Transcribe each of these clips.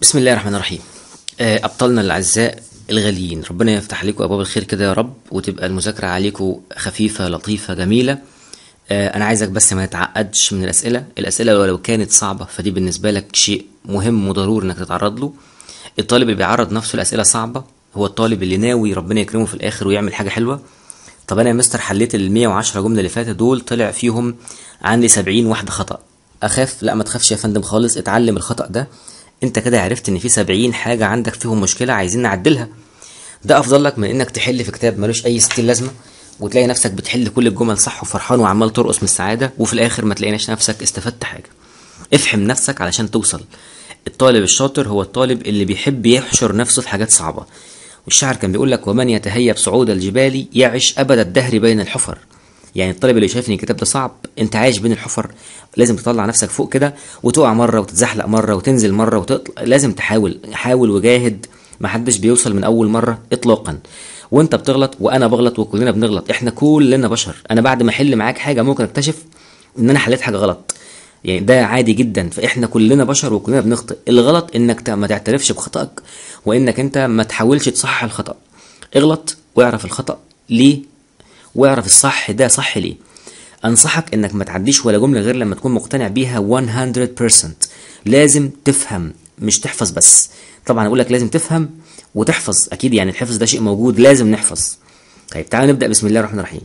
بسم الله الرحمن الرحيم آه، أبطالنا الأعزاء الغاليين ربنا يفتح عليكم أبواب الخير كده يا رب وتبقى المذاكرة عليكم خفيفة لطيفة جميلة آه، أنا عايزك بس ما تتعقدش من الأسئلة الأسئلة ولو كانت صعبة فدي بالنسبة لك شيء مهم وضروري إنك تتعرض له الطالب اللي بيعرض نفسه لأسئلة صعبة هو الطالب اللي ناوي ربنا يكرمه في الآخر ويعمل حاجة حلوة طب أنا يا مستر حليت ال 110 جملة اللي فاتت دول طلع فيهم عندي 70 واحدة خطأ أخاف لا ما تخافش يا فندم خالص اتعلم الخطأ ده انت كده عرفت ان في 70 حاجة عندك فيهم مشكلة عايزين نعدلها ده افضل لك من انك تحل في كتاب ملوش اي ستين لازمة وتلاقي نفسك بتحل كل الجمل صح وفرحان وعمال ترقص من السعادة وفي الاخر ما تلاقيناش نفسك استفدت حاجة افحم نفسك علشان توصل الطالب الشاطر هو الطالب اللي بيحب يحشر نفسه في حاجات صعبة والشاعر كان بيقول لك ومن يتهيب صعود الجبال يعش ابد الدهر بين الحفر يعني الطالب اللي شايف ان الكتاب ده صعب انت عايش بين الحفر لازم تطلع نفسك فوق كده وتقع مره وتتزحلق مره وتنزل مره وتطلع لازم تحاول حاول وجاهد محدش بيوصل من اول مره اطلاقا وانت بتغلط وانا بغلط وكلنا بنغلط احنا كلنا بشر انا بعد ما احل معاك حاجه ممكن اكتشف ان انا حليت حاجه غلط يعني ده عادي جدا فاحنا كلنا بشر وكلنا بنخطئ الغلط انك ما تعترفش بخطأك وانك انت ما تحاولش تصحح الخطأ اغلط واعرف الخطأ ليه واعرف الصح ده صح ليه انصحك انك ما تعديش ولا جمله غير لما تكون مقتنع بيها 100% لازم تفهم مش تحفظ بس طبعا اقول لك لازم تفهم وتحفظ اكيد يعني الحفظ ده شيء موجود لازم نحفظ طيب تعالوا نبدا بسم الله الرحمن الرحيم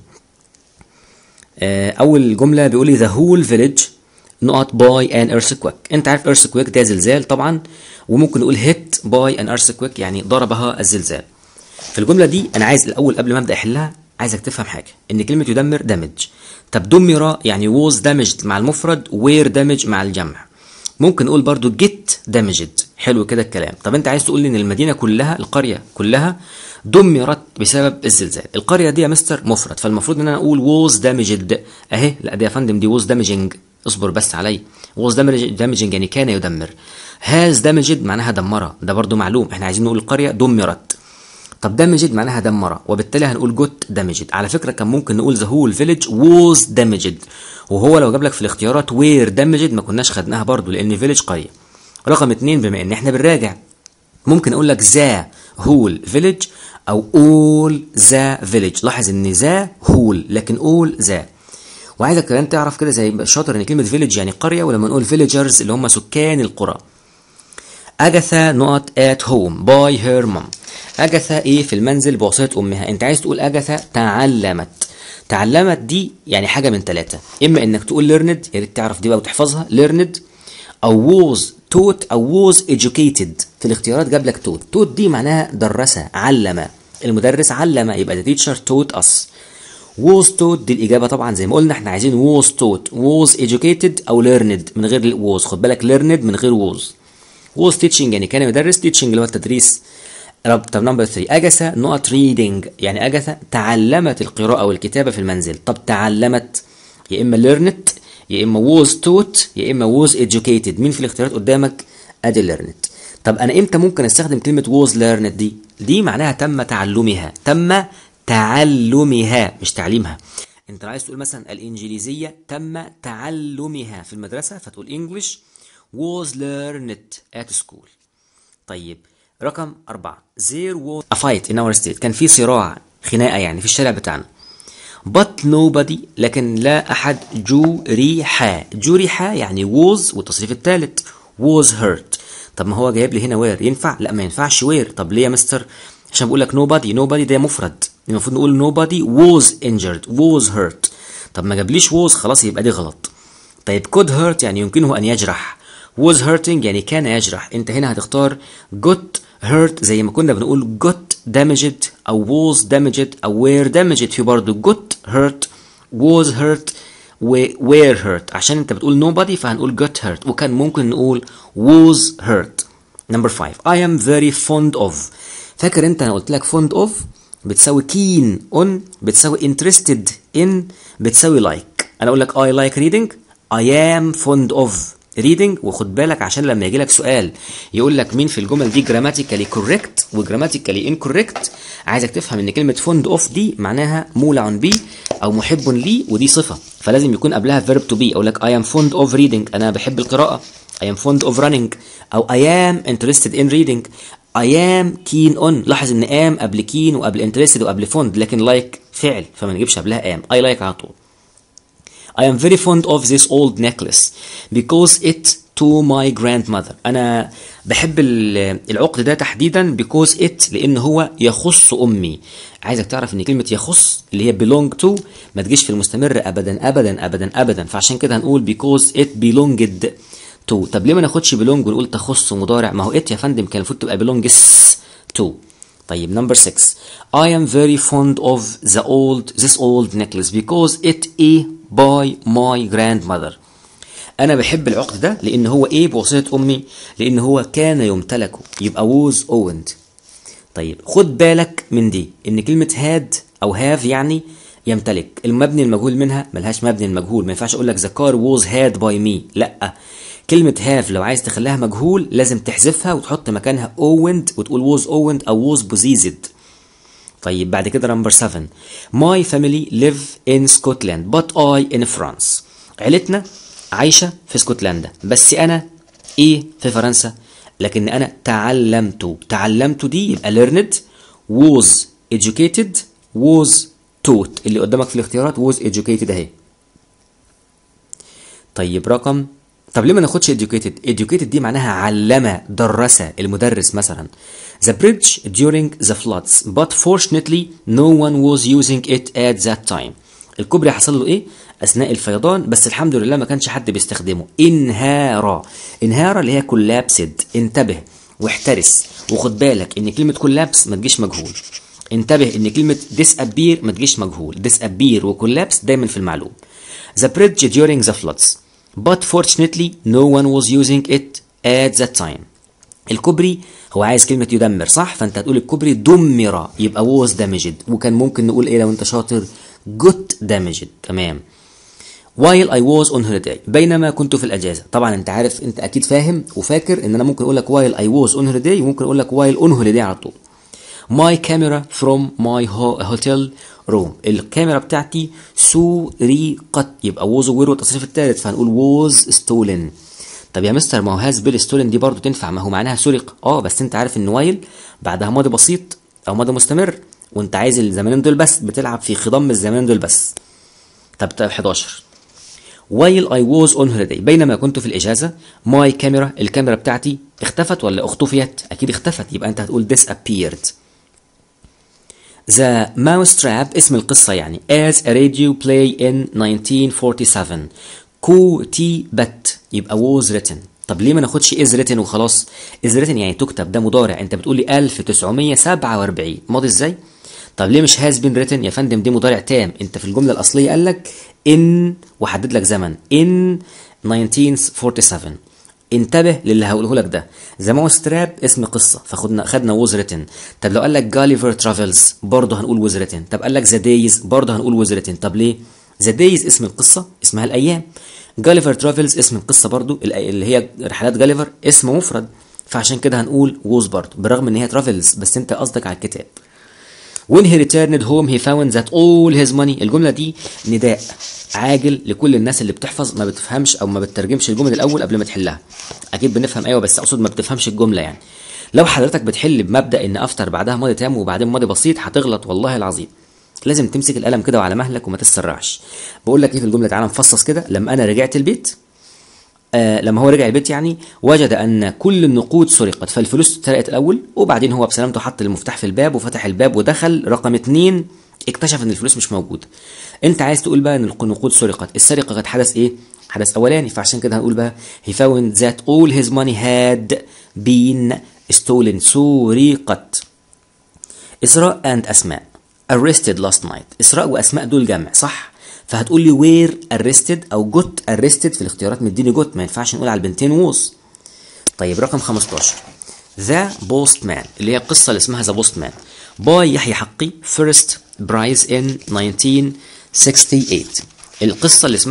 آه، اول جمله بيقول لي the whole village not by an earthquake انت عارف earthquake ده زلزال طبعا وممكن نقول hit by an earthquake يعني ضربها الزلزال في الجمله دي انا عايز الاول قبل ما ابدا احلها عايزك تفهم حاجه ان كلمه يدمر دامج طب دمر يعني was damaged مع المفرد were damaged مع الجمع ممكن نقول برضو get damaged حلو كده الكلام طب انت عايز تقول لي ان المدينه كلها القريه كلها دمرت بسبب الزلزال القريه دي يا مستر مفرد فالمفروض ان انا اقول was damaged اهي لا دي يا فندم دي was damaging اصبر بس علي was damaging damaging يعني كان يدمر has damaged معناها دمره ده برضو معلوم احنا عايزين نقول القريه دمرت طب دامجد معناها دمر وبالتالي هنقول جوت دامجد على فكره كان ممكن نقول ذا هول فيليج ووز دامجد وهو لو جاب لك في الاختيارات وير دامجد ما كناش خدناها برضو لان فيليج قريه رقم اتنين بما ان احنا بنراجع ممكن اقول لك ذا هول فيليج او اول ذا فيليج لاحظ ان ذا هول لكن اول ذا وعايزك كمان تعرف كده زي شاطر ان كلمه فيليج يعني قريه ولما نقول فيليجرز اللي هم سكان القرى أجاثا not at home by her mom أجاثا إيه في المنزل بواسطة أمها أنت عايز تقول أجاثا تعلمت تعلمت دي يعني حاجة من ثلاثة إما إنك تقول learned يا ريت تعرف دي بقى وتحفظها learned أو was taught أو was educated في الاختيارات جاب لك taught taught دي معناها درس علم المدرس علم يبقى the teacher taught us was taught دي الإجابة طبعا زي ما قلنا احنا عايزين was taught was educated أو learned من غير was خد بالك learned من غير was was teaching يعني كان يدرس teaching اللي هو التدريس رب طب نمبر 3 أجاثا not reading يعني أجاثا تعلمت القراءة والكتابة في المنزل طب تعلمت يا إما learned يا إما was taught يا إما was educated مين في الاختيارات قدامك أدي learned طب أنا إمتى ممكن أستخدم كلمة was learned دي دي معناها تم تعلمها تم تعلمها مش تعليمها انت عايز تقول مثلا الانجليزيه تم تعلمها في المدرسه فتقول English was learned at school طيب رقم أربعة there was a fight in our state كان في صراع خناقة يعني في الشارع بتاعنا but nobody لكن لا أحد جرح جرح يعني was والتصريف الثالث was hurt طب ما هو جايب لي هنا وير ينفع لا ما ينفعش وير طب ليه يا مستر عشان بقول لك nobody nobody ده مفرد المفروض نقول nobody was injured was hurt طب ما جابليش was خلاص يبقى دي غلط طيب could hurt يعني يمكنه أن يجرح was hurting يعني كان يجرح انت هنا هتختار got hurt زي ما كنا بنقول got damaged او was damaged او were damaged في برضه got hurt was hurt و were hurt عشان انت بتقول nobody فهنقول got hurt وكان ممكن نقول was hurt number five I am very fond of فاكر انت انا قلت لك fond of بتساوي keen on بتساوي interested in بتساوي like انا اقول لك I like reading I am fond of reading وخد بالك عشان لما يجي لك سؤال يقول لك مين في الجمل دي grammatically correct و grammatically incorrect عايزك تفهم ان كلمه fond of دي معناها مولع بي او محب لي ودي صفه فلازم يكون قبلها verb to be اقول لك I am fond of reading انا بحب القراءه I am fond of running او I am interested in reading I am keen on لاحظ ان am قبل keen وقبل interested وقبل fond لكن like فعل فما نجيبش قبلها am I like على طول I am very fond of this old necklace because it to my grandmother أنا بحب ال- العقد ده تحديدا because it لأن هو يخص أمي عايزك تعرف إن كلمة يخص اللي هي belong to ما تجيش في المستمر أبدا أبدا أبدا أبدا فعشان كده هنقول because it belonged to طب ليه ما ناخدش belong ونقول تخص مضارع ما هو it يا فندم كان المفروض تبقى belongs to طيب number 6 I am very fond of the old this old necklace because it is by my grandmother انا بحب العقد ده لان هو ايه بوصيه امي لان هو كان يمتلكه يبقى was owned طيب خد بالك من دي ان كلمه had او have يعني يمتلك المبني المجهول منها ملهاش مبني المجهول ما ينفعش اقول لك the car was had by me لا كلمة have لو عايز تخليها مجهول لازم تحذفها وتحط مكانها owned وتقول was owned أو was possessed طيب بعد كده نمبر 7 My family live in Scotland but I in France عيلتنا عايشة في اسكتلندا بس أنا إيه في فرنسا لكن أنا تعلمت تعلمت دي يبقى learned was educated was taught اللي قدامك في الاختيارات was educated أهي طيب رقم طب ليه ما ناخدش educated educated دي معناها علم درس المدرس مثلا the bridge during the floods but fortunately no one was using it at that time الكوبري حصل له ايه اثناء الفيضان بس الحمد لله ما كانش حد بيستخدمه انهار انهار اللي هي كولابسد انتبه واحترس وخد بالك ان كلمه كولابس ما تجيش مجهول انتبه ان كلمه disappear ما تجيش مجهول disappear وكولابس دايما في المعلوم the bridge during the floods but fortunately no one was using it at that time الكوبري هو عايز كلمة يدمر صح فانت هتقول الكوبري دمر يبقى was damaged وكان ممكن نقول ايه لو انت شاطر got damaged تمام while I was on holiday بينما كنت في الأجازة طبعا انت عارف انت اكيد فاهم وفاكر ان انا ممكن اقول لك while I was on holiday وممكن اقول لك while on holiday على طول my camera from my ho- hotel room الكاميرا بتاعتي سرقت يبقى was وير والتصريف الثالث فهنقول was stolen طب يا مستر ما هو هاز بيل ستولن دي برضه تنفع ما هو معناها سرق اه بس انت عارف ان وايل بعدها ماضي بسيط او ماضي مستمر وانت عايز الزمانين دول بس بتلعب في خضم الزمانين دول بس طب طب 11 while I was on holiday بينما كنت في الإجازة my camera الكاميرا بتاعتي اختفت ولا اختفيت أكيد اختفت يبقى أنت هتقول disappeared The Mousetrap اسم القصة يعني as a radio play in 1947 كتبت يبقى was written طب ليه ما ناخدش is written وخلاص is written يعني تكتب ده مضارع انت بتقول لي 1947 ماضي ازاي طب ليه مش has been written يا فندم دي مضارع تام انت في الجملة الأصلية قال لك in وحدد لك زمن in 1947 انتبه للي هقوله لك ده ذا ماوس تراب اسم قصه فخدنا خدنا ووز ريتن طب لو قال لك جاليفر ترافلز برضه هنقول ووز ريتن طب قال لك ذا دايز برضه هنقول ووز ريتن طب ليه ذا دايز اسم القصه اسمها الايام جاليفر ترافلز اسم القصه برضه اللي هي رحلات جاليفر اسم مفرد فعشان كده هنقول ووز برضه بالرغم ان هي ترافلز بس انت قصدك على الكتاب When he returned home he found that all his money الجملة دي نداء عاجل لكل الناس اللي بتحفظ ما بتفهمش او ما بتترجمش الجمل الاول قبل ما تحلها اكيد بنفهم ايوه بس اقصد ما بتفهمش الجملة يعني لو حضرتك بتحل بمبدأ ان افتر بعدها ماضي تام وبعدين ماضي بسيط هتغلط والله العظيم لازم تمسك القلم كده وعلى مهلك وما تتسرعش بقول لك ايه في الجمله تعالى نفصص كده لما انا رجعت البيت آه لما هو رجع البيت يعني وجد ان كل النقود سرقت فالفلوس اتسرقت الاول وبعدين هو بسلامته حط المفتاح في الباب وفتح الباب ودخل رقم اتنين اكتشف ان الفلوس مش موجوده انت عايز تقول بقى ان النقود سرقت السرقه كانت حدث ايه حدث اولاني فعشان كده هنقول بقى he found that all his money had been stolen سرقت اسراء and اسماء arrested last night اسراء واسماء دول جمع صح فهتقول لي وير arrested او جوت arrested في الاختيارات مديني جوت ما ينفعش نقول على البنتين ووز طيب رقم 15 ذا بوست مان اللي هي القصه اللي اسمها ذا بوست مان باي يحيى حقي فيرست برايز ان 1968 القصه اللي اسمها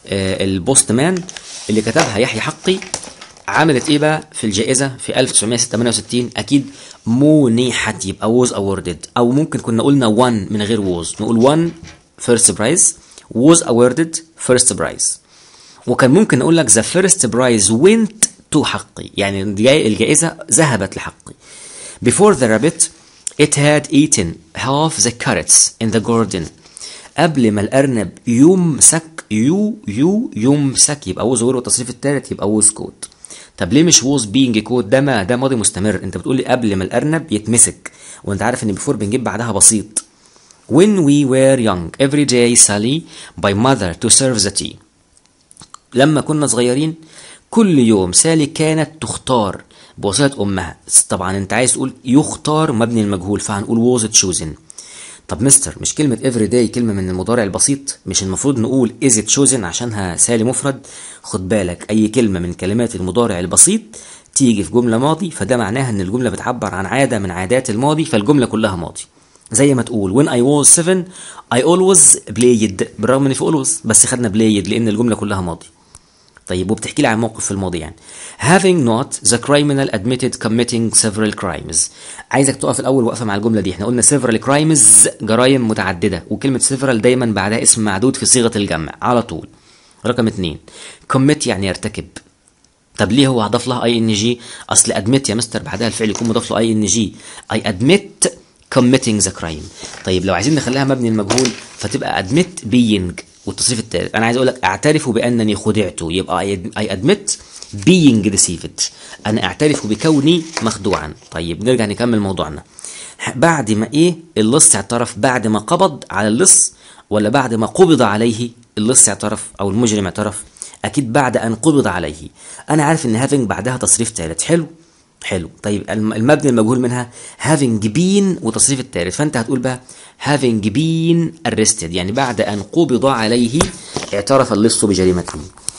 آه البوست مان اللي كتبها يحيى حقي عملت ايه بقى في الجائزة في 1968 اكيد منيحت يبقى was awarded او ممكن كنا قلنا one من غير was نقول one first prize was awarded first prize وكان ممكن نقول لك the first prize went to حقي يعني الجائزة ذهبت لحقي before the rabbit it had eaten half the carrots in the garden قبل ما الأرنب يمسك يو يو يمسك يبقى ووز غير التصريف الثالث يبقى ووز كود طب ليه مش ووز بينج كود ده ما ده ماضي مستمر انت بتقول لي قبل ما الأرنب يتمسك وانت عارف ان بيفور بنجيب بعدها بسيط when we were young every day Sally by mother to serve the tea لما كنا صغيرين كل يوم سالي كانت تختار بواسطة أمها طبعا أنت عايز تقول يختار مبني المجهول فهنقول was chosen طب مستر مش كلمة every day كلمة من المضارع البسيط مش المفروض نقول is it chosen عشانها سالي مفرد خد بالك أي كلمة من كلمات المضارع البسيط تيجي في جملة ماضي فده معناها إن الجملة بتعبر عن عادة من عادات الماضي فالجملة كلها ماضي زي ما تقول when I was seven I always played بالرغم ان في always بس خدنا played لان الجمله كلها ماضي طيب وبتحكي لي عن موقف في الماضي يعني having not the criminal admitted committing several crimes عايزك تقف الاول وقفه مع الجمله دي احنا قلنا several crimes جرائم متعدده وكلمه several دايما بعدها اسم معدود في صيغه الجمع على طول رقم اتنين commit يعني يرتكب طب ليه هو اضاف لها اي ان جي اصل ادمت يا مستر بعدها الفعل يكون مضاف له اي ان جي اي ادمت committing the crime طيب لو عايزين نخليها مبني المجهول فتبقى admit being والتصريف الثالث انا عايز اقول لك اعترف بانني خدعت يبقى I admit being deceived انا اعترف بكوني مخدوعا طيب نرجع نكمل موضوعنا بعد ما ايه اللص اعترف بعد ما قبض على اللص ولا بعد ما قبض عليه اللص اعترف او المجرم اعترف اكيد بعد ان قبض عليه انا عارف ان having بعدها تصريف ثالث حلو حلو طيب المبني المجهول منها having been وتصريف الثالث فانت هتقول بقى having been arrested يعني بعد ان قبض عليه اعترف اللص بجريمته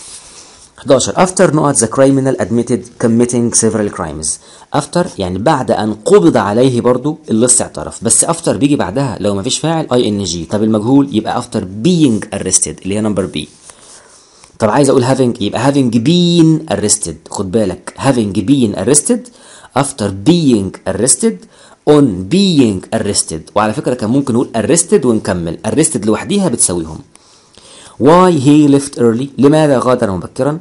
11 after not the criminal admitted committing several crimes after يعني بعد ان قبض عليه برضو اللص اعترف بس after بيجي بعدها لو ما فيش فاعل اي ان جي طب المجهول يبقى after being arrested اللي هي نمبر بي طب عايز اقول having يبقى having been arrested خد بالك having been arrested after being arrested on being arrested وعلى فكرة كان ممكن نقول arrested ونكمل arrested لوحديها بتساويهم why he left early لماذا غادر مبكرا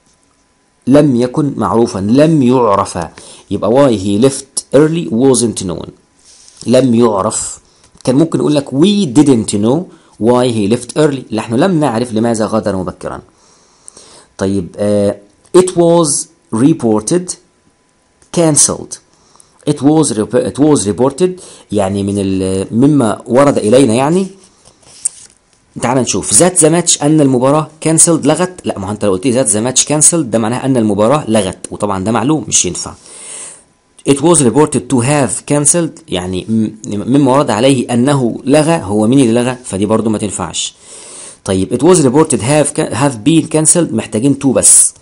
لم يكن معروفا لم يعرف يبقى why he left early wasn't known لم يعرف كان ممكن نقول لك we didn't know why he left early نحن لم نعرف لماذا غادر مبكرا طيب uh, it was reported cancelled it was it was reported يعني من مما ورد الينا يعني تعال نشوف ذات ذا ماتش ان المباراه كانسلد لغت لا ما هو انت لو قلت لي ذات ذا ماتش كانسلد ده معناه ان المباراه لغت وطبعا ده معلوم مش ينفع It was reported to have cancelled يعني مما ورد عليه انه لغى هو مين اللي لغى فدي برضو ما تنفعش طيب it was reported have have been cancelled محتاجين to بس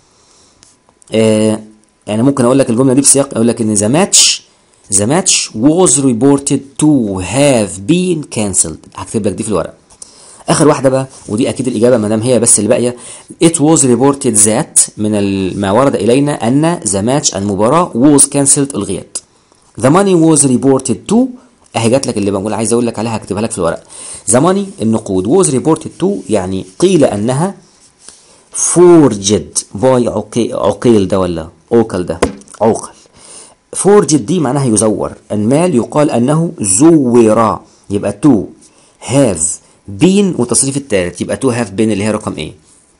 آه يعني ممكن اقول لك الجمله دي بسياق اقول لك ان the match the match was reported to have been cancelled هكتب لك دي في الورق اخر واحده بقى ودي اكيد الاجابه ما دام هي بس اللي باقيه it was reported that من ما ورد الينا ان the match المباراه was cancelled الغيت the money was reported to اهي جات لك اللي بقول عايز اقول لك عليها هكتبها لك في الورق the money النقود was reported to يعني قيل انها forged باي عقيل ده ولا عوكل ده عوقل forged دي معناها يزور المال يقال انه زور يبقى to have been والتصريف الثالث يبقى to have been اللي هي رقم ايه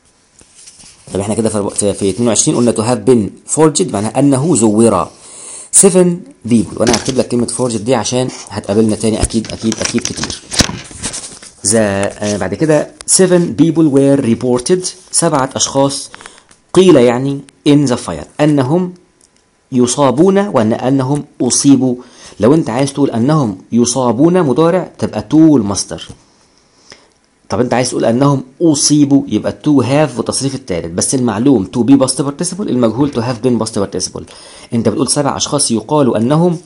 طب احنا كده في 22 قلنا to have been forged معناها انه زور 7 people وانا هكتب لك كلمه forged دي عشان هتقابلنا تاني اكيد اكيد اكيد كتير ذا آه بعد كده 7 people were reported سبعة أشخاص قيل يعني in the fire أنهم يصابون وأن أنهم أصيبوا لو أنت عايز تقول أنهم يصابون مضارع تبقى to المصدر طب أنت عايز تقول أنهم أصيبوا يبقى to have والتصريف الثالث بس المعلوم to be past participle المجهول to have been past participle أنت بتقول سبع أشخاص يقال أنهم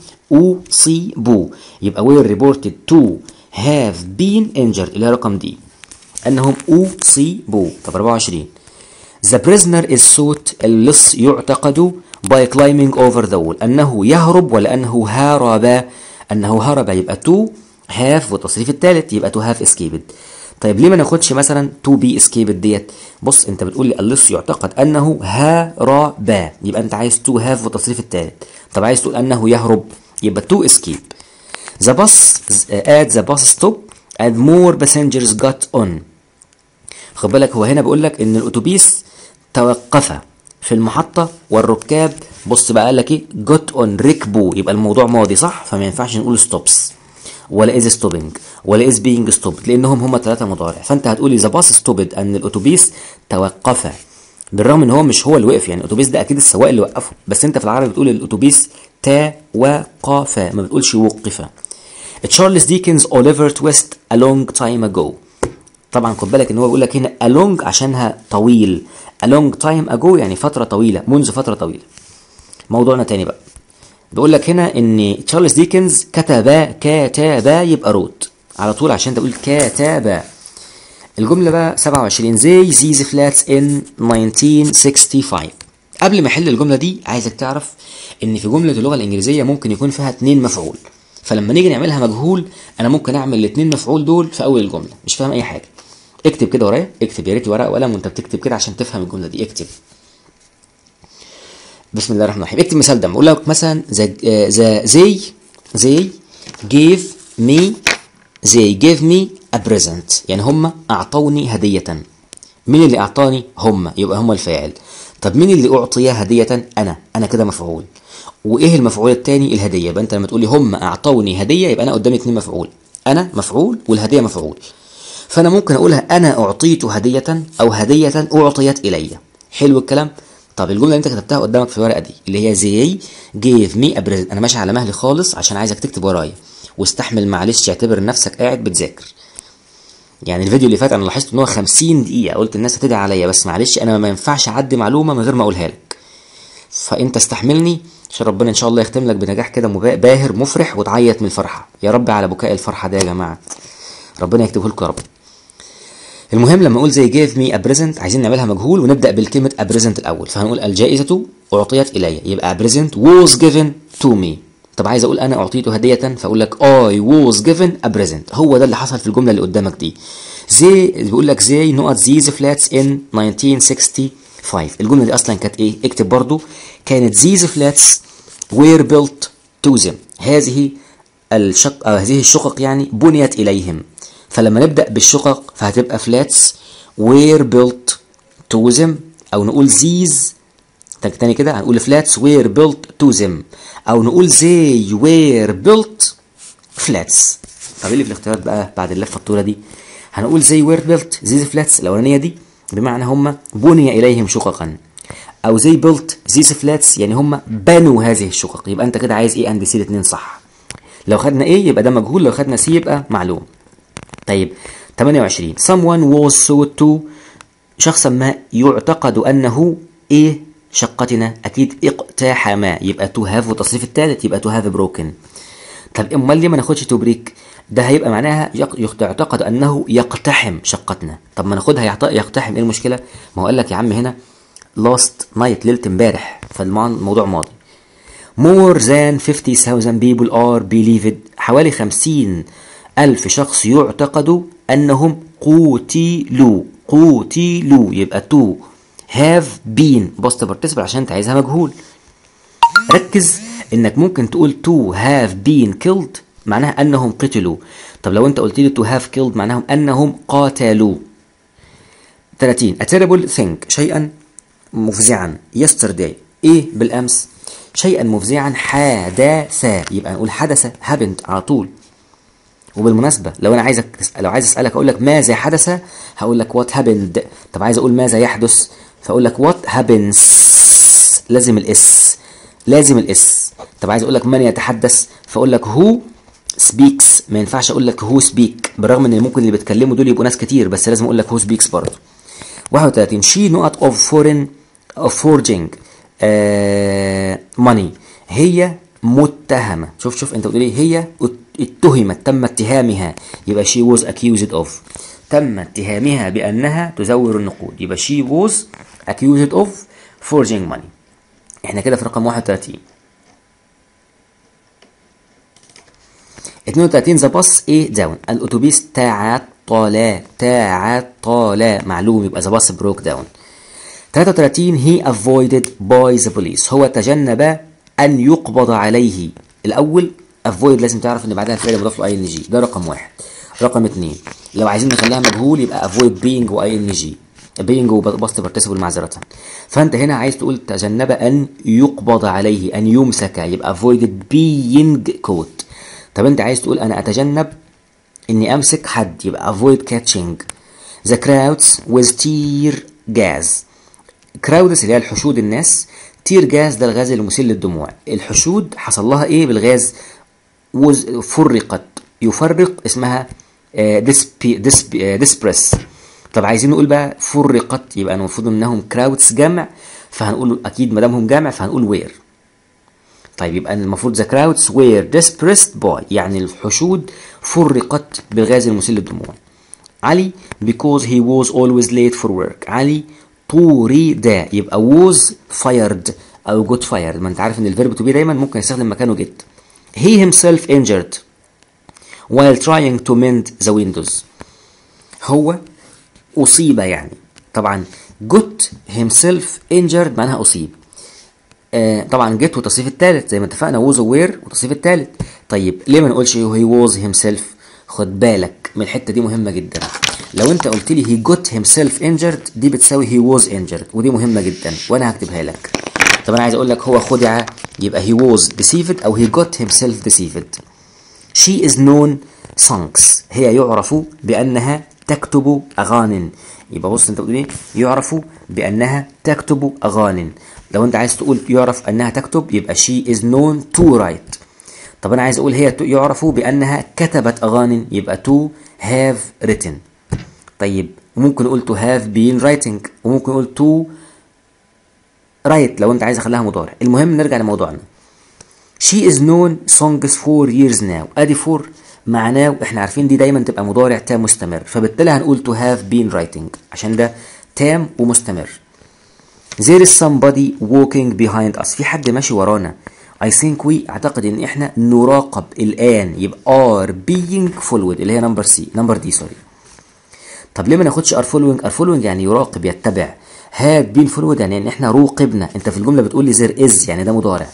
أصيبوا يبقى were reported to have been injured اللي هي رقم دي انهم اصيبوا طب 24 The prisoner is sought اللص يعتقد by climbing over the wall انه يهرب ولا انه هرب انه هرب يبقى to have والتصريف الثالث يبقى to have escaped طيب ليه ما ناخدش مثلا to be escaped ديت بص انت بتقول لي اللص يعتقد انه هرب يبقى انت عايز to have والتصريف الثالث طب عايز تقول انه يهرب يبقى to escape the bus at the bus stop and more passengers got on خد بالك هو هنا بيقول لك ان الاتوبيس توقف في المحطة والركاب بص بقى قال لك ايه got on ركبوا يبقى الموضوع ماضي صح فما ينفعش نقول stops ولا is stopping ولا is being stopped لانهم هما ثلاثة مضارع فانت هتقولي the bus stopped ان الاتوبيس توقف بالرغم ان هو مش هو اللي وقف يعني الاتوبيس ده اكيد السواق اللي وقفه بس انت في العربي بتقول الاتوبيس توقف ما بتقولش وقف تشارلز ديكنز اوليفر تويست a long time ago طبعا خد بالك ان هو بيقول لك هنا a long عشانها طويل a long time ago يعني فتره طويله منذ فتره طويله موضوعنا تاني بقى بيقول لك هنا ان تشارلز ديكنز كتب كتب يبقى روت على طول عشان تقول كتب الجمله بقى 27 زي زيز فلاتس ان 1965 قبل ما احل الجمله دي عايزك تعرف ان في جمله اللغه الانجليزيه ممكن يكون فيها اتنين مفعول فلما نيجي نعملها مجهول انا ممكن اعمل الاتنين مفعول دول في اول الجمله مش فاهم اي حاجه اكتب كده ورايا اكتب يا ريت ورقه وقلم وانت بتكتب كده عشان تفهم الجمله دي اكتب بسم الله الرحمن الرحيم اكتب مثال ده بقول لك مثلا ذا زي زي gave me they gave me a present يعني هم اعطوني هديه مين اللي اعطاني هم يبقى هم الفاعل طب مين اللي اعطي هديه انا انا كده مفعول وايه المفعول الثاني الهديه يبقى انت لما تقولي هم اعطوني هديه يبقى انا قدامي اتنين مفعول انا مفعول والهديه مفعول فانا ممكن اقولها انا اعطيت هديه او هديه اعطيت الي حلو الكلام طب الجمله اللي انت كتبتها قدامك في الورقه دي اللي هي زي جيف مي ابريزنت انا ماشي على مهلي خالص عشان عايزك تكتب ورايا واستحمل معلش اعتبر نفسك قاعد بتذاكر يعني الفيديو اللي فات انا لاحظت ان هو 50 دقيقه قلت الناس هتدعي عليا بس معلش انا ما ينفعش اعدي معلومه من غير ما اقولها لك فانت استحملني عشان ربنا ان شاء الله يختم لك بنجاح كده باهر مفرح وتعيط من الفرحه يا رب على بكاء الفرحه ده يا جماعه ربنا يكتبه لكم يا رب المهم لما اقول زي جيف مي ابريزنت عايزين نعملها مجهول ونبدا بالكلمه ابريزنت الاول فهنقول الجائزه اعطيت الي يبقى ابريزنت was given to me طب عايز اقول انا اعطيته هديه فاقول لك I was given a present هو ده اللي حصل في الجمله اللي قدامك دي زي بيقول لك زي نقط زيز فلاتس ان 1965 الجمله دي اصلا كانت ايه اكتب برضو كانت زيز فلاتس were built to them هذه الشق أو هذه الشقق يعني بنيت اليهم فلما نبدا بالشقق فهتبقى فلاتس were built to them او نقول زيز تاني كده هنقول فلاتس were built to them او نقول they were built flats طب ايه اللي في الاختيارات بقى بعد اللفه الطويله دي هنقول they were built these flats الاولانيه دي بمعنى هم بني اليهم شققا او they built these flats يعني هم بنوا هذه الشقق يبقى انت كده عايز ايه اند سي الاثنين صح لو خدنا ايه يبقى ده مجهول لو خدنا سي يبقى معلوم طيب 28 someone was sought to شخصا ما يعتقد انه ايه شقتنا اكيد اقتحم يبقى تو هاف والتصريف الثالث يبقى تو هاف بروكن طب امال ليه ما ناخدش تو بريك ده هيبقى معناها يعتقد انه يقتحم شقتنا طب ما ناخدها يقتحم ايه المشكله ما هو قال لك يا عم هنا لاست نايت ليله امبارح فالموضوع ماضي more than 50,000 people are believed حوالي 50 ألف شخص يعتقد أنهم قتلوا قتلوا يبقى تو have been باست participle عشان انت عايزها مجهول ركز انك ممكن تقول to have been killed معناها انهم قتلوا طب لو انت قلت لي to have killed معناهم انهم قاتلوا 30 a terrible thing شيئا مفزعا yesterday ايه بالامس شيئا مفزعا حدث يبقى نقول حدث happened على طول وبالمناسبة لو أنا عايزك لو عايز أسألك أقول لك ماذا حدث هقول لك what happened طب عايز أقول ماذا يحدث فأقول لك what happens لازم الاس لازم الاس طب عايز أقول لك من يتحدث فأقول لك who speaks ما ينفعش أقول لك who speak بالرغم إن ممكن اللي بيتكلموا دول يبقوا ناس كتير بس لازم أقول لك who speaks برضه 31 she نقط of foreign of forging آه money هي متهمة شوف شوف انت بتقول ايه هي اتهمت تم اتهامها يبقى she was accused of تم اتهامها بأنها تزور النقود يبقى she was accused of forging money احنا كده في رقم 31 32 ذا باص ايه داون الاتوبيس تعطل تعطل معلوم يبقى ذا باص بروك داون 33 هي avoided by the police هو تجنب ان يقبض عليه الاول avoid لازم تعرف ان بعدها فعل مضاف له اي ان جي ده رقم واحد رقم اتنين لو عايزين نخليها مجهول يبقى avoid being واي ان جي being وباست بارتيسيبل معذرة فانت هنا عايز تقول تجنب ان يقبض عليه ان يمسك يبقى avoided being caught طب انت عايز تقول انا اتجنب اني امسك حد يبقى avoid catching the crowds with tear gas crowds اللي هي الحشود الناس تير جاز ده الغاز المسيل للدموع الحشود حصل لها ايه بالغاز وز فرقت يفرق اسمها ديسبي ديسبي ديسبريس طب عايزين نقول بقى فرقت يبقى المفروض انهم كراودز جمع فهنقول اكيد ما دامهم جمع فهنقول وير طيب يبقى المفروض ذا كراودز وير dispersed by يعني الحشود فرقت بالغاز المسيل للدموع علي because he was always late for work علي طورد يبقى was fired او got fired ما انت عارف ان الفيرب to be دايما ممكن يستخدم مكانه get he himself injured while trying to mend the windows هو أصيب يعني طبعا got himself injured معناها أصيب آه طبعا get والتصريف الثالث زي ما اتفقنا was aware والتصريف الثالث طيب ليه ما نقولش he was himself خد بالك من الحته دي مهمه جدا لو انت قلت لي he got himself injured دي بتساوي he was injured ودي مهمه جدا وانا هكتبها لك طب انا عايز اقول لك هو خدع يبقى he was deceived او he got himself deceived she is known songs هي يعرف بانها تكتب اغان يبقى بص انت بتقول ايه يعرف بانها تكتب اغان لو انت عايز تقول يعرف انها تكتب يبقى she is known to write طب انا عايز اقول هي يعرف بانها كتبت اغاني يبقى to have written طيب وممكن نقول to have been writing وممكن نقول to write لو انت عايز اخليها مضارع المهم نرجع لموضوعنا she is known songs for years now ادي for معناه احنا عارفين دي دايما تبقى مضارع تام مستمر فبالتالي هنقول to have been writing عشان ده تام ومستمر there is somebody walking behind us في حد ماشي ورانا I think we اعتقد ان احنا نراقب الان يبقى are being followed اللي هي نمبر سي نمبر دي سوري طب ليه ما ناخدش are following are following يعني يراقب يتبع had been followed يعني ان احنا روقبنا انت في الجمله بتقول لي there is يعني ده مضارع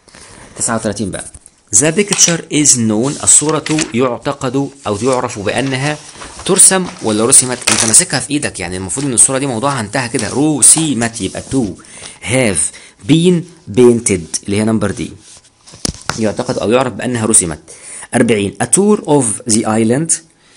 39 بقى The picture is known الصورة يعتقد أو يعرف بأنها ترسم ولا رسمت أنت ماسكها في إيدك يعني المفروض إن الصورة دي موضوعها انتهى كده رسمت يبقى to have been painted اللي هي نمبر دي يعتقد أو يعرف بأنها رسمت 40 a tour of the island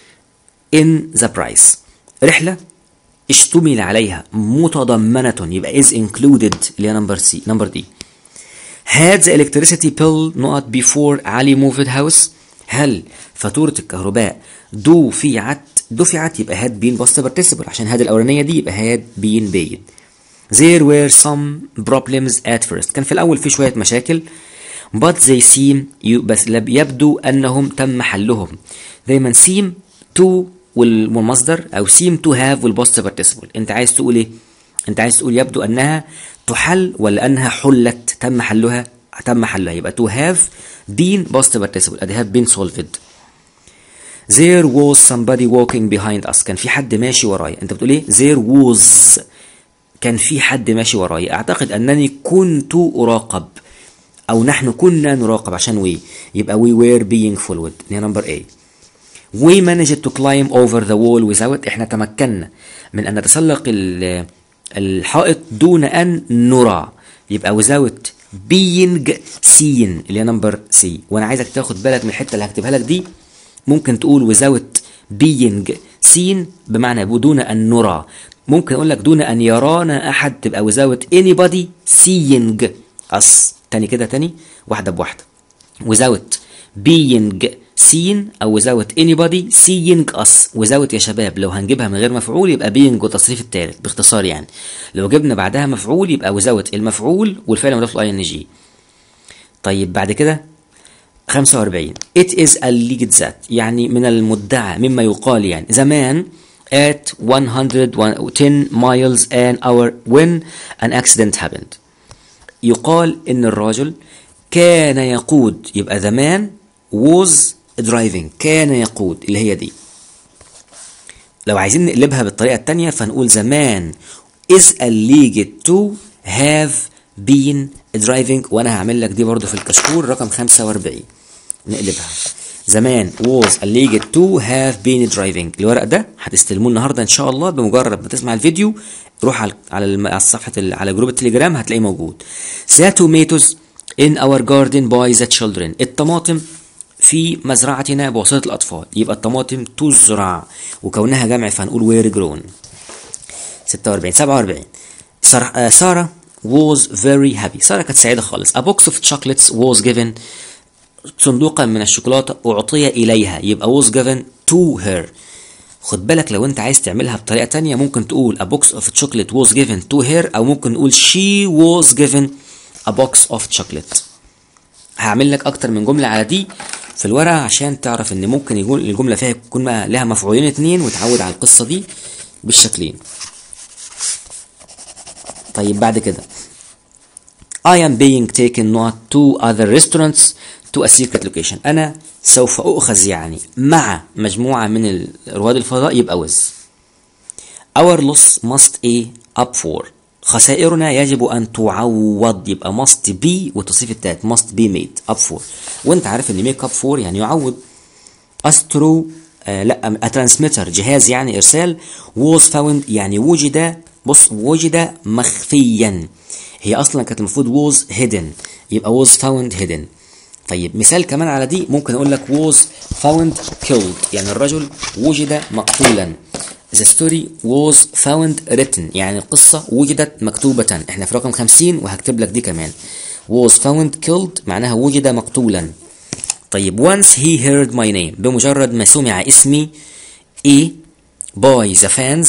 in the price رحلة اشتمل عليها متضمنة يبقى is included اللي هي نمبر سي نمبر دي had the electricity bill not before علي moved house هل فاتورة الكهرباء دفعت دفعت يبقى had been past participle عشان هاد الأولانية دي يبقى had been paid there were some problems at first كان في الأول في شوية مشاكل but they seem بس يبدو أنهم تم حلهم دايما seem to والمصدر أو seem to have والباست participle أنت عايز تقول إيه؟ أنت عايز تقول يبدو أنها تحل ولا أنها حلت تم حلها تم حلها يبقى to have been past participle أدي have been solved there was somebody walking behind us كان في حد ماشي ورايا أنت بتقول إيه there was كان في حد ماشي ورايا أعتقد أنني كنت أراقب أو نحن كنا نراقب عشان وي يبقى we were being followed هي نمبر A we managed to climb over the wall without احنا تمكنا من أن نتسلق الحائط دون أن نرى يبقى without being seen اللي هي نمبر سي وانا عايزك تاخد بالك من الحته اللي هكتبها لك دي ممكن تقول without being seen بمعنى بدون ان نرى ممكن اقول لك دون ان يرانا احد تبقى without anybody seeing us تاني كده تاني واحده بواحده without being seen او without anybody seeing us without يا شباب لو هنجيبها من غير مفعول يبقى being والتصريف الثالث باختصار يعني لو جبنا بعدها مفعول يبقى without المفعول والفعل مضاف له ان جي طيب بعد كده 45 it is alleged that يعني من المدعى مما يقال يعني زمان at 110 miles an hour when an accident happened يقال ان الرجل كان يقود يبقى the man was driving كان يقود اللي هي دي لو عايزين نقلبها بالطريقة التانية فنقول the man is alleged to have been driving وانا هعمل لك دي برضو في الكشكول رقم 45 نقلبها زمان was alleged to have been driving الورق ده هتستلموه النهارده ان شاء الله بمجرد ما تسمع الفيديو روح على على الم- على صفحه ال- على جروب التليجرام هتلاقيه موجود the tomatoes in our garden by the children الطماطم في مزرعتنا بواسطه الاطفال يبقى الطماطم تزرع وكونها جمع فهنقول were grown 46 47 سارة آه، سارة was very happy سارة كانت سعيدة خالص a box of chocolates was given صندوقا من الشوكولاتة أعطي إليها يبقى was given to her خد بالك لو انت عايز تعملها بطريقة تانية ممكن تقول a box of chocolate was given to her أو ممكن نقول she was given a box of chocolate هعمل لك أكتر من جملة على دي في الورقة عشان تعرف إن ممكن يكون الجملة فيها يكون بقى لها مفعولين اتنين وتعود على القصة دي بالشكلين طيب بعد كده I am being taken not to other restaurants to a secret location أنا سوف أؤخذ يعني مع مجموعة من ال- رواد الفضاء يبقى with Our loss must a up for خسائرنا يجب أن تعوض يبقى must be والتصريف التالت must be made up for وأنت عارف إن make up for يعني يعوض أسترو آه لا a transmitter جهاز يعني إرسال was found يعني وجد بص وجد مخفيا هي أصلا كانت المفروض was hidden يبقى was found hidden طيب مثال كمان على دي ممكن أقول لك was found killed يعني الرجل وجد مقتولا The story was found written يعني القصة وجدت مكتوبة احنا في رقم 50 وهكتب لك دي كمان was found killed معناها وجد مقتولا طيب once he heard my name بمجرد ما سمع اسمي ايه by the fans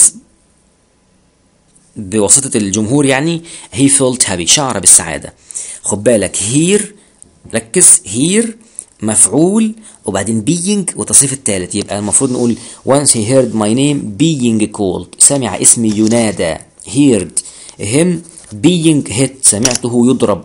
بواسطة الجمهور يعني he felt happy شعر بالسعادة خد بالك here ركز here مفعول وبعدين being والتصريف الثالث يبقى المفروض نقول once he heard my name being called سمع اسمي ينادى heard him being hit سمعته يضرب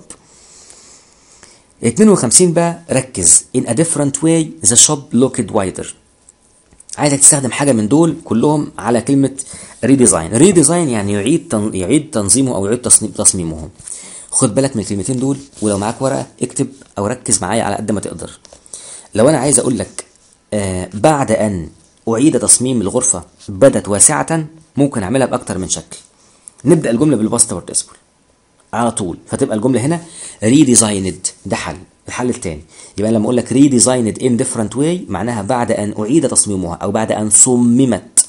52 بقى ركز in a different way the shop looked wider عايزك تستخدم حاجه من دول كلهم على كلمه ريديزاين ريديزاين يعني يعيد تن... يعيد تنظيمه او يعيد تصميم تصميمه خد بالك من الكلمتين دول ولو معاك ورقه اكتب او ركز معايا على قد ما تقدر لو انا عايز اقول لك آه بعد ان اعيد تصميم الغرفه بدت واسعه ممكن اعملها باكتر من شكل نبدا الجمله بالباست بارتيسيبل على طول فتبقى الجمله هنا ريديزايند ده حل الحل الثاني يبقى لما اقول لك ريديزايند ان ديفرنت واي معناها بعد ان اعيد تصميمها او بعد ان صممت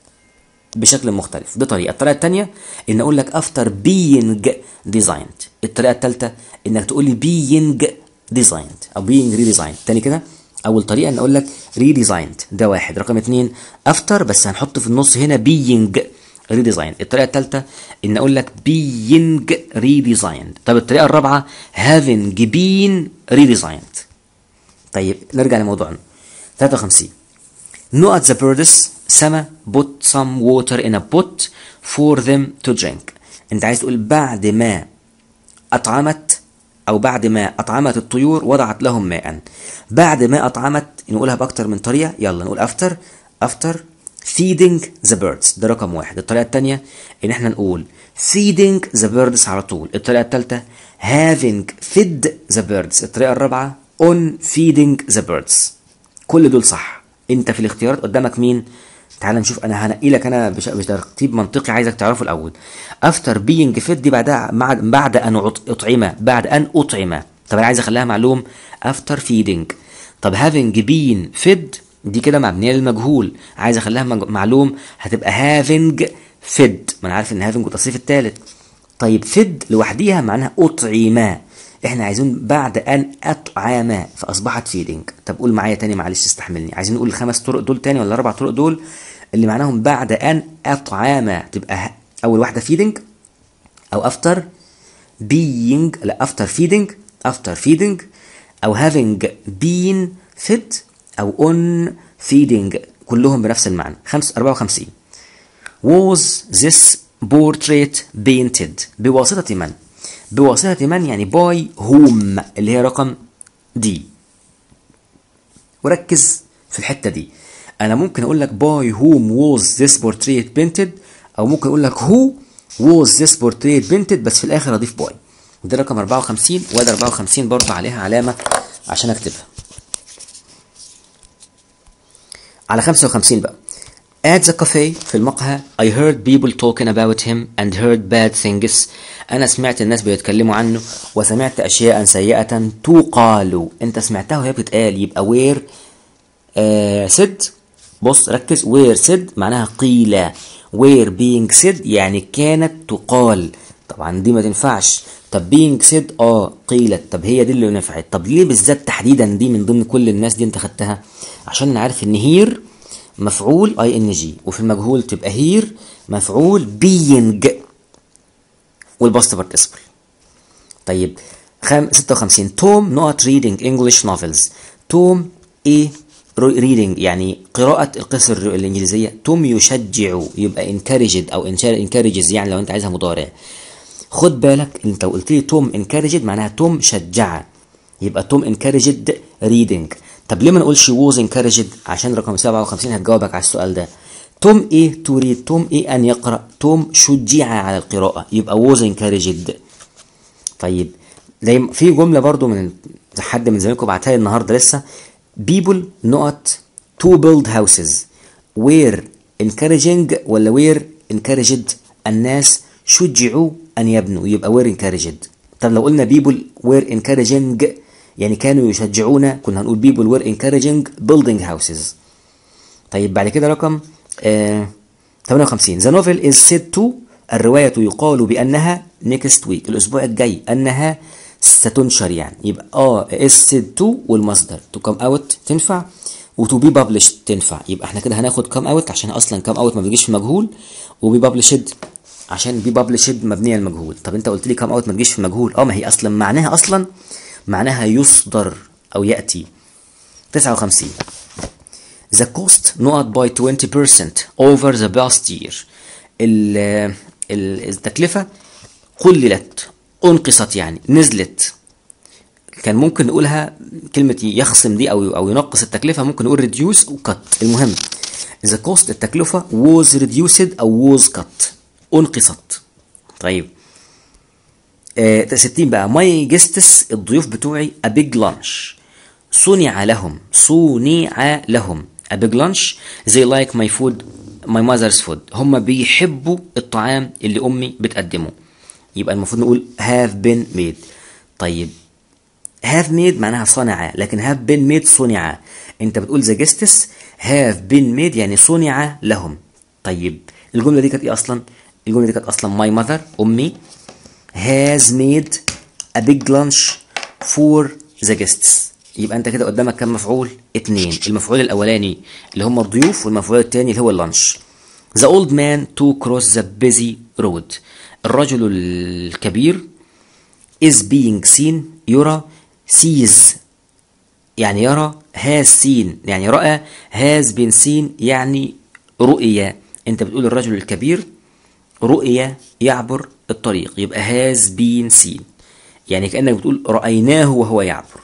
بشكل مختلف دي طريقه الطريقه الثانيه ان اقول لك افتر بينج ديزايند الطريقه الثالثه انك تقول لي بينج ديزايند او بينج ريديزايند تاني كده اول طريقه ان اقول لك ريديزايند ده واحد رقم اثنين افتر بس هنحط في النص هنا بينج ريديزاين الطريقه الثالثه ان اقول لك being redesigned طب الطريقه الرابعه having been redesigned طيب نرجع لموضوعنا 53 Not the birds سما put some water in a pot for them to drink انت عايز تقول بعد ما اطعمت او بعد ما اطعمت الطيور وضعت لهم ماء بعد ما اطعمت نقولها باكتر من طريقه يلا نقول after after feeding the birds ده رقم واحد الطريقة التانية إن إحنا نقول feeding the birds على طول الطريقة التالتة having fed the birds الطريقة الرابعة on feeding the birds كل دول صح أنت في الاختيارات قدامك مين تعال نشوف انا هنقي لك انا بش- بترتيب منطقي عايزك تعرفه الاول افتر بينج فيد دي بعدها بعد بعد ان أط- اطعم بعد ان اطعم طب انا عايز اخليها معلوم افتر فيدنج طب هافينج بين فيد دي كده مبنيه للمجهول عايز اخليها مج- معلوم هتبقى هافينج فيد ما انا عارف ان هافينج والتصريف الثالث طيب فيد لوحديها معناها اطعما احنا عايزين بعد ان اطعما فاصبحت فيدنج طب قول معايا تاني معلش استحملني عايزين نقول الخمس طرق دول تاني ولا الاربع طرق دول اللي معناهم بعد ان اطعما تبقى ه- اول واحده فيدنج او افتر being لا after feeding after feeding او having been fed او on feeding كلهم بنفس المعنى خمس 54 was this portrait painted بواسطة من بواسطة من يعني by whom اللي هي رقم دي وركز في الحتة دي أنا ممكن أقول لك by whom was this portrait painted أو ممكن أقول لك who was this portrait painted بس في الآخر أضيف by ده رقم 54 وده 54 برضه عليها علامة عشان أكتبها على 55 بقى At the cafe في المقهى I heard people talking about him and heard bad things أنا سمعت الناس بيتكلموا عنه وسمعت أشياء سيئة تقال أنت سمعتها وهي بتتقال يبقى where آه said بص ركز where said معناها قيل where being said يعني كانت تقال طبعا دي ما تنفعش طب being said اه قيلت طب هي دي اللي نفعت طب ليه بالذات تحديدا دي من ضمن كل الناس دي انت خدتها عشان نعرف ان هير مفعول اي ان جي وفي المجهول تبقى هير مفعول being والباست بارتيسيبل طيب خم... 56 توم نوت reading English novels توم ايه reading يعني قراءة القصص الإنجليزية توم يشجع يبقى encouraged أو encourages يعني لو أنت عايزها مضارع خد بالك أنت قلت لي توم encouraged معناها توم شجع يبقى توم encouraged reading طب ليه ما نقولش was encouraged عشان رقم 57 هتجاوبك على السؤال ده توم ايه تريد توم ايه ان يقرا توم شجع على القراءه يبقى was encouraged طيب زي في جمله برضو من حد من زمايلكم بعتها لي النهارده لسه people not to build houses were encouraging ولا were encouraged الناس شجعوا ان يبنوا يبقى were encouraged طب لو قلنا people were encouraging يعني كانوا يشجعونا كنا هنقول people were encouraging building houses طيب بعد كده رقم آه 58 The novel is said to الرواية يقال بأنها next week الأسبوع الجاي أنها ستنشر يعني يبقى اه is said to والمصدر to come out تنفع و to be published تنفع يبقى احنا كده هناخد come out عشان اصلا come out ما بيجيش في مجهول و be published عشان be published مبنية المجهول طب انت قلت لي come out ما تجيش في مجهول اه ما هي اصلا معناها اصلا معناها يصدر او يأتي 59 The cost not by 20% over the past year ال- ال- التكلفة قللت انقصت يعني نزلت كان ممكن نقولها كلمة يخصم دي أو أو ينقص التكلفة ممكن نقول reduce و cut المهم the cost التكلفة was reduced أو was cut انقصت طيب آه 60 بقى my guests الضيوف بتوعي a big lunch صنع لهم صنع لهم a big lunch they like my food my mother's food هم بيحبوا الطعام اللي أمي بتقدمه يبقى المفروض نقول have been made طيب have made معناها صنع لكن have been made صنع انت بتقول the guests have been made يعني صنع لهم طيب الجملة دي كانت ايه اصلا الجملة دي كانت اصلا my mother امي has made a big lunch for the guests يبقى انت كده قدامك كم مفعول اتنين المفعول الاولاني اللي هم الضيوف والمفعول التاني اللي هو اللانش the old man to cross the busy road الرجل الكبير is being seen يرى sees يعني يرى has seen يعني رأى has been seen يعني رؤية انت بتقول الرجل الكبير رؤية يعبر الطريق يبقى has been seen يعني كأنك بتقول رأيناه وهو يعبر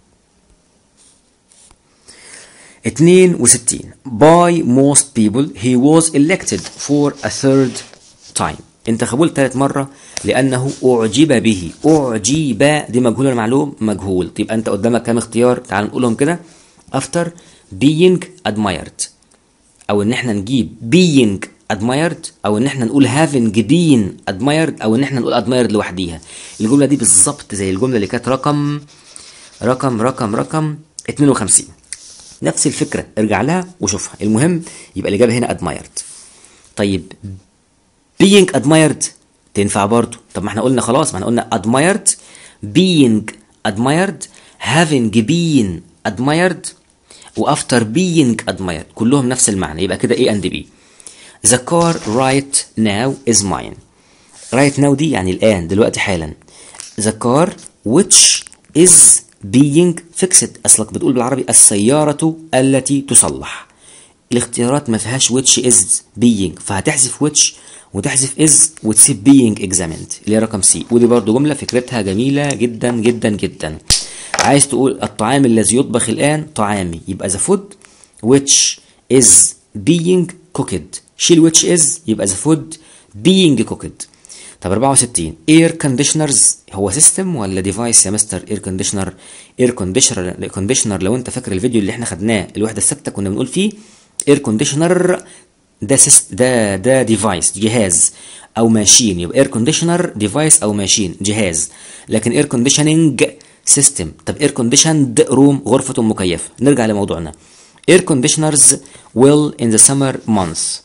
62 by most people he was elected for a third time انت قبول ثالث مرة لأنه أعجب به أعجب دي مجهول ولا معلوم مجهول يبقى أنت قدامك كام اختيار تعال نقولهم كده after being admired أو إن احنا نجيب being admired أو إن احنا نقول having been admired أو إن احنا نقول admired لوحديها الجملة دي بالظبط زي الجملة اللي كانت رقم رقم رقم رقم 52 نفس الفكرة ارجع لها وشوفها المهم يبقى الإجابة هنا admired طيب being admired تنفع برضو طب ما احنا قلنا خلاص ما احنا قلنا admired being admired having been admired و after being admired كلهم نفس المعنى يبقى كده A and B the car right now is mine right now دي يعني الآن دلوقتي حالا the car which is being fixed أصلك بتقول بالعربي السيارة التي تصلح الاختيارات ما فيهاش which is being فهتحذف which وتحذف is وتسيب being examined اللي هي رقم سي ودي برضو جملة فكرتها جميلة جدا جدا جدا عايز تقول الطعام الذي يطبخ الآن طعامي يبقى the food which is being cooked شيل which is يبقى the food being cooked طب 64 اير كونديشنرز هو سيستم ولا ديفايس يا مستر اير كونديشنر اير كونديشنر كونديشنر لو انت فاكر الفيديو اللي احنا خدناه الوحده الثابته كنا بنقول فيه اير كونديشنر ده سيست ده ده ديفايس جهاز او ماشين يبقى اير كونديشنر ديفايس او ماشين جهاز لكن اير كونديشننج سيستم طب اير كونديشند روم غرفه مكيفه نرجع لموضوعنا اير كونديشنرز will in the summer months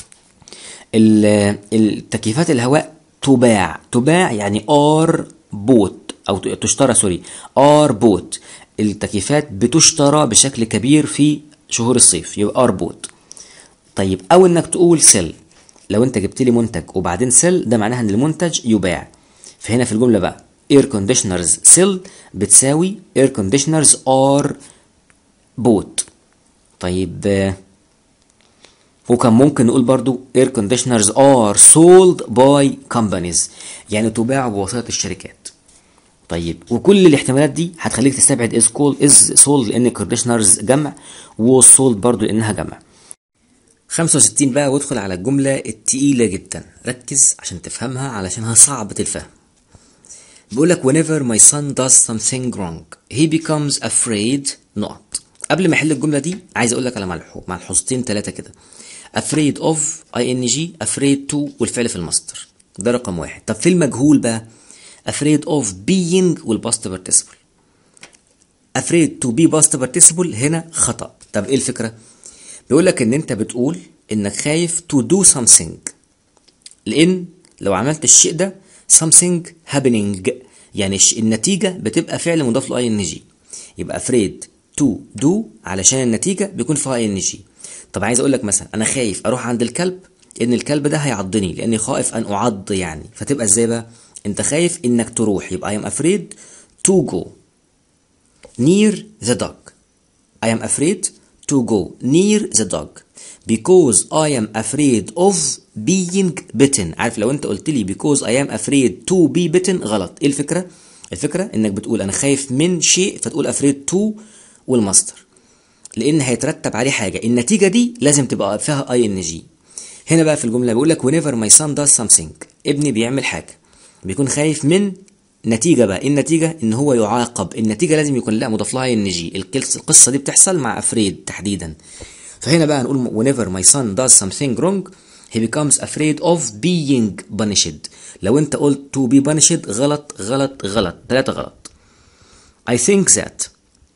ال- التكييفات الهواء تباع تباع يعني ار بوت او تشترى سوري ار بوت التكييفات بتشترى بشكل كبير في شهور الصيف يبقى ار بوت طيب او انك تقول سيل لو انت جبت لي منتج وبعدين سيل ده معناها ان المنتج يباع فهنا في الجمله بقى اير كونديشنرز سيل بتساوي اير كونديشنرز ار بوت طيب آه، وكان ممكن نقول برضو air conditioners are sold by companies يعني تباع بواسطة الشركات طيب وكل الاحتمالات دي هتخليك تستبعد is called is sold لان conditioners جمع was sold برضو لانها جمع 65 بقى وادخل على الجملة التقيلة جدا ركز عشان تفهمها علشانها صعبة الفهم بيقول لك whenever my son does something wrong he becomes afraid not قبل ما احل الجملة دي عايز اقول لك على ملحو ملحوظتين ثلاثة كده afraid of ing afraid to والفعل في المصدر ده رقم واحد طب في المجهول بقى afraid of being والباست participle afraid to be past participle هنا خطأ طب ايه الفكرة بيقول لك ان انت بتقول انك خايف to do something لان لو عملت الشيء ده something happening يعني الش- النتيجة بتبقى فعل مضاف له ing يبقى afraid to do علشان النتيجة بيكون فيها ing طب عايز اقول لك مثلا انا خايف اروح عند الكلب ان الكلب ده هيعضني لاني خائف ان اعض يعني فتبقى ازاي بقى انت خايف انك تروح يبقى I am afraid to go near the dog I am afraid to go near the dog because I am afraid of being bitten عارف لو انت قلت لي because I am afraid to be bitten غلط ايه الفكرة الفكرة انك بتقول انا خايف من شيء فتقول afraid to والمصدر لان هيترتب عليه حاجة النتيجة دي لازم تبقى فيها اي ان جي هنا بقى في الجملة بيقول لك whenever my son does something ابني بيعمل حاجة بيكون خايف من نتيجة بقى إيه النتيجة ان هو يعاقب النتيجة لازم يكون لها مضاف لها ان جي القصة دي بتحصل مع افريد تحديدا فهنا بقى هنقول whenever my son does something wrong he becomes afraid of being punished لو انت قلت to be punished غلط غلط غلط ثلاثة غلط I think that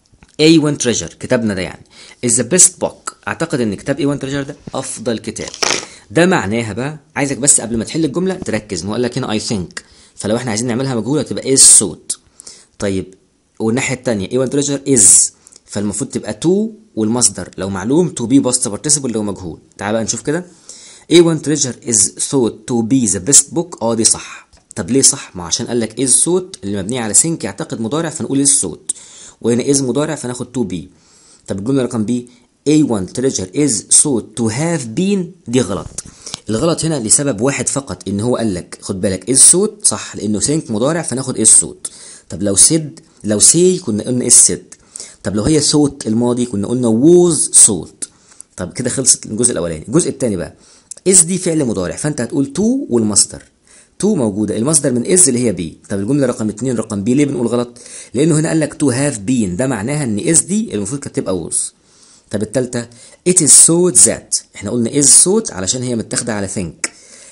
A1 Treasure كتابنا ده يعني is the best book اعتقد ان كتاب A1 Treasure ده افضل كتاب ده معناها بقى عايزك بس قبل ما تحل الجمله تركز ما هو قال لك هنا I think فلو احنا عايزين نعملها مجهوله تبقى is suit طيب والناحيه الثانيه A1 Treasure is فالمفروض تبقى to والمصدر لو معلوم to be past participle لو مجهول تعال بقى نشوف كده A1 Treasure is thought to be the best book اه دي صح طب ليه صح ما عشان قال لك is suit اللي مبنيه على think يعتقد مضارع فنقول is suit وهنا is مضارع فناخد to be طب الجمله رقم بي A1 treasure is thought to have been دي غلط الغلط هنا لسبب واحد فقط ان هو قال لك خد بالك is thought صح لانه think مضارع فناخد is thought طب لو said لو say كنا قلنا is said طب لو هي thought الماضي كنا قلنا was thought طب كده خلصت الجزء الاولاني الجزء الثاني بقى is دي فعل مضارع فانت هتقول to والمصدر تو موجوده المصدر من از اللي هي بي طب الجمله رقم اتنين رقم بي ليه بنقول غلط لانه هنا قال لك تو هاف بين ده معناها ان از دي المفروض كانت تبقى ووز طب التالتة it is thought that احنا قلنا is thought علشان هي متاخده على think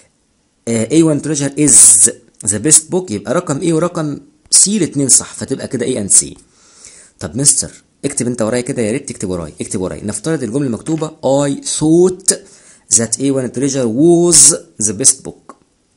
uh, A1 treasure is the best book يبقى رقم A ورقم C الاتنين صح فتبقى كده A and C طب مستر اكتب انت ورايا كده يا ريت تكتب ورايا اكتب ورايا نفترض الجمله مكتوبه I thought that A1 treasure was the best book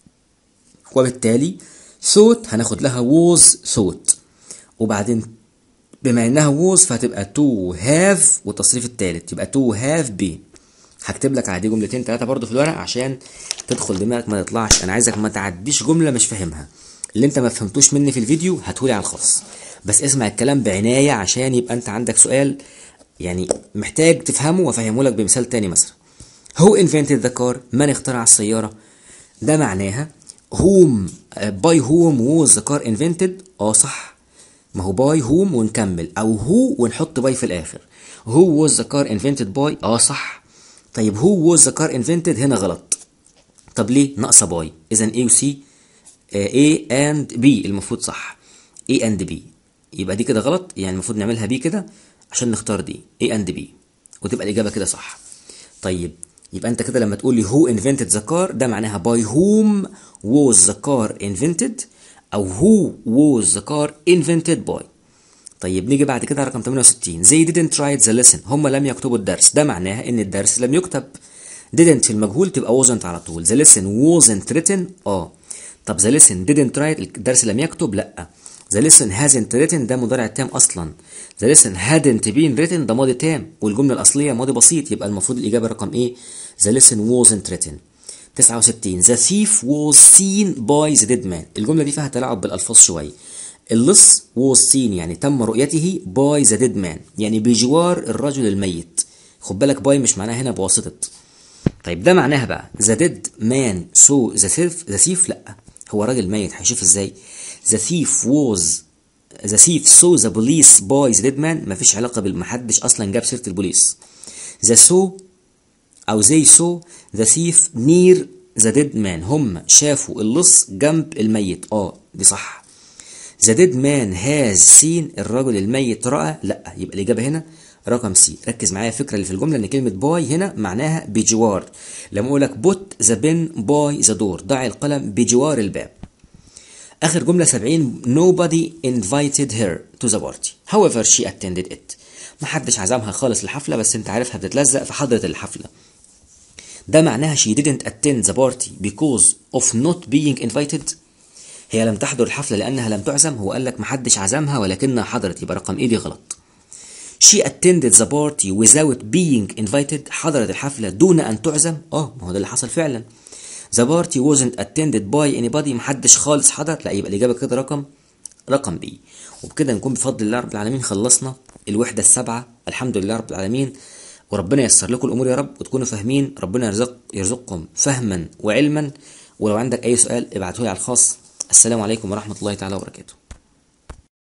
وبالتالي thought هناخد لها was thought وبعدين بما انها was فهتبقى to have والتصريف الثالث يبقى to have been هكتب لك على دي جملتين ثلاثه برضو في الورق عشان تدخل دماغك ما تطلعش انا عايزك ما تعديش جمله مش فاهمها اللي انت ما فهمتوش مني في الفيديو هتقولي على الخاص بس اسمع الكلام بعنايه عشان يبقى انت عندك سؤال يعني محتاج تفهمه وافهمه لك بمثال تاني مثلا Who invented the car من اخترع السيارة ده معناها whom by whom was the car invented اه صح ما هو by whom ونكمل او who ونحط by في الاخر who was the car invented by اه صح طيب who was the car invented هنا غلط طب ليه ناقصه باي اذا A و C آه، A and B المفروض صح A and B يبقى دي كده غلط يعني المفروض نعملها B كده عشان نختار دي A and B وتبقى الإجابة كده صح طيب يبقى أنت كده لما تقول لي who invented the car ده معناها by whom was the car invented أو who was the car invented by طيب نيجي بعد كده على رقم 68 they didn't write the lesson هم لم يكتبوا الدرس ده معناها ان الدرس لم يكتب didn't في المجهول تبقى wasn't على طول the lesson wasn't written اه طب the lesson didn't write الدرس لم يكتب لا the lesson hasn't written ده مضارع تام اصلا the lesson hadn't been written ده ماضي تام والجمله الاصليه ماضي بسيط يبقى المفروض الاجابه رقم ايه the lesson wasn't written 69 the thief was seen by the dead man الجمله دي فيها تلاعب بالالفاظ شويه اللص was seen يعني تم رؤيته by the dead man يعني بجوار الرجل الميت خد بالك باي مش معناها هنا بواسطه طيب ده معناها بقى the dead man saw the thief the thief لا هو راجل ميت هيشوف ازاي the thief was the thief saw the police by the dead man مفيش علاقة بالمحدش أصلا جاب سيرة البوليس the saw أو they saw the thief near the dead man هم شافوا اللص جنب الميت اه دي صح the dead man has seen الرجل الميت رأى لا يبقى الإجابة هنا رقم سي ركز معايا الفكرة اللي في الجملة إن كلمة باي هنا معناها بجوار لما أقول لك put the pen by the door ضع القلم بجوار الباب آخر جملة 70 nobody invited her to the party however she attended it محدش عزمها خالص الحفلة بس انت عارفها بتتلزق في حضرة الحفلة ده معناها she didn't attend the party because of not being invited هي لم تحضر الحفلة لأنها لم تعزم هو قال لك محدش عزمها ولكنها حضرت يبقى رقم ايه دي غلط She attended the party without being invited حضرت الحفلة دون أن تعزم اه ما هو ده اللي حصل فعلا The party wasn't attended by anybody محدش خالص حضر لا يبقى الإجابة كده رقم رقم بي وبكده نكون بفضل الله رب العالمين خلصنا الوحدة السبعة الحمد لله رب العالمين وربنا ييسر لكم الأمور يا رب وتكونوا فاهمين ربنا يرزق يرزقكم فهما وعلما ولو عندك أي سؤال ابعته لي على الخاص السلام عليكم ورحمة الله تعالى وبركاته